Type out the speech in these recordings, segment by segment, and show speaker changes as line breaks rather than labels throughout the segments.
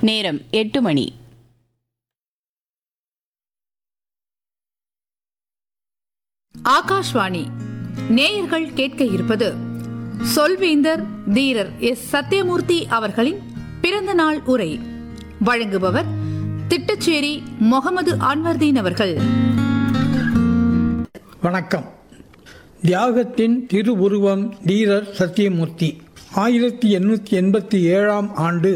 நேரம் எட்டு மணி
ஆகாஷ்வாணி நேயர்கள் கேட்க இருப்பது சொல்வேந்தர் தீரர் எஸ் சத்யமூர்த்தி அவர்களின் பிறந்த நாள் உரை வழங்குபவர் திட்டச்சேரி முகமது அன்வர்தீன் அவர்கள்
வணக்கம் தியாகத்தின் திருவுருவம் தீரர் சத்தியமூர்த்தி ஆயிரத்தி எண்ணூற்றி எண்பத்தி ஏழாம் ஆண்டு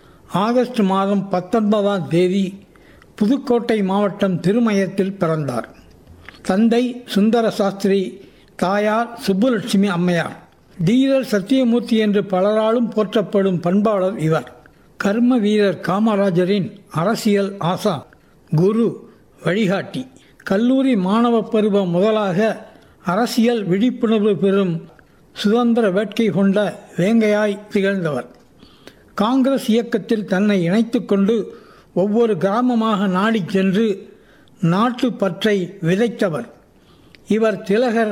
ஆகஸ்ட் மாதம் பத்தொன்பதாம் தேதி புதுக்கோட்டை மாவட்டம் திருமயத்தில் பிறந்தார் தந்தை சுந்தர சாஸ்திரி தாயார் சுப்புலட்சுமி அம்மையார் தீரர் சத்தியமூர்த்தி என்று பலராலும் போற்றப்படும் பண்பாளர் இவர் கர்ம வீரர் காமராஜரின் அரசியல் ஆசா குரு வழிகாட்டி கல்லூரி மாணவ பருவம் முதலாக அரசியல் விழிப்புணர்வு பெறும் சுதந்திர வேட்கை கொண்ட வேங்கையாய் திகழ்ந்தவர் காங்கிரஸ் இயக்கத்தில் தன்னை இணைத்துக் கொண்டு ஒவ்வொரு கிராமமாக நாடிச் சென்று நாட்டு பற்றை விதைத்தவர் இவர் திலகர்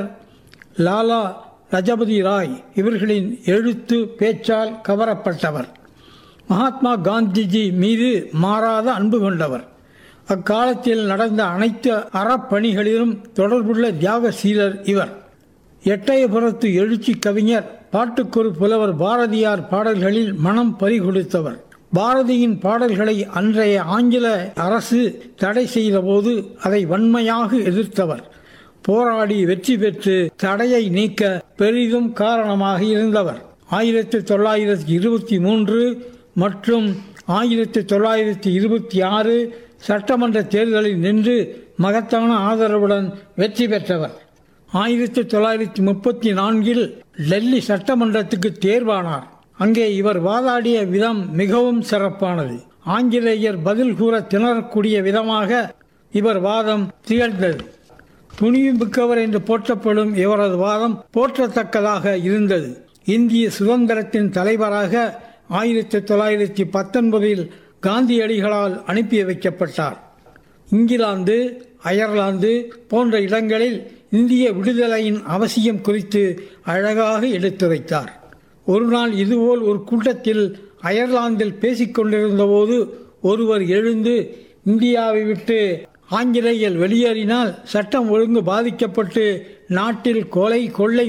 லாலா லஜபதி ராய் இவர்களின் எழுத்து பேச்சால் கவரப்பட்டவர் மகாத்மா காந்திஜி மீது மாறாத அன்பு கொண்டவர் அக்காலத்தில் நடந்த அனைத்து அறப்பணிகளிலும் தொடர்புள்ள தியாகசீலர் இவர் எட்டயபுரத்து எழுச்சி கவிஞர் பாட்டுக்கொரு புலவர் பாரதியார் பாடல்களில் மனம் பறிகொடுத்தவர் பாரதியின் பாடல்களை அன்றைய ஆங்கில அரசு தடை செய்தபோது அதை வன்மையாக எதிர்த்தவர் போராடி வெற்றி பெற்று தடையை நீக்க பெரிதும் காரணமாக இருந்தவர் ஆயிரத்தி தொள்ளாயிரத்தி இருபத்தி மூன்று மற்றும் ஆயிரத்தி தொள்ளாயிரத்தி இருபத்தி ஆறு சட்டமன்ற தேர்தலில் நின்று மகத்தான ஆதரவுடன் வெற்றி பெற்றவர் ஆயிரத்தி தொள்ளாயிரத்தி முப்பத்தி நான்கில் டெல்லி சட்டமன்றத்துக்கு தேர்வானார் அங்கே இவர் வாதாடிய விதம் மிகவும் சிறப்பானது ஆங்கிலேயர் பதில் கூற திணறக்கூடிய விதமாக இவர் வாதம் திகழ்ந்தது துணிவு மிக்கவர் என்று போற்றப்படும் இவரது வாதம் போற்றத்தக்கதாக இருந்தது இந்திய சுதந்திரத்தின் தலைவராக ஆயிரத்தி தொள்ளாயிரத்தி பத்தொன்பதில் காந்தியடிகளால் அனுப்பி வைக்கப்பட்டார் இங்கிலாந்து அயர்லாந்து போன்ற இடங்களில் இந்திய விடுதலையின் அவசியம் குறித்து அழகாக எடுத்துரைத்தார் ஒரு நாள் இதுபோல் ஒரு கூட்டத்தில் அயர்லாந்தில் பேசிக்கொண்டிருந்த போது ஒருவர் எழுந்து இந்தியாவை விட்டு ஆங்கிலேயர் வெளியேறினால் சட்டம் ஒழுங்கு பாதிக்கப்பட்டு நாட்டில் கொலை கொள்ளை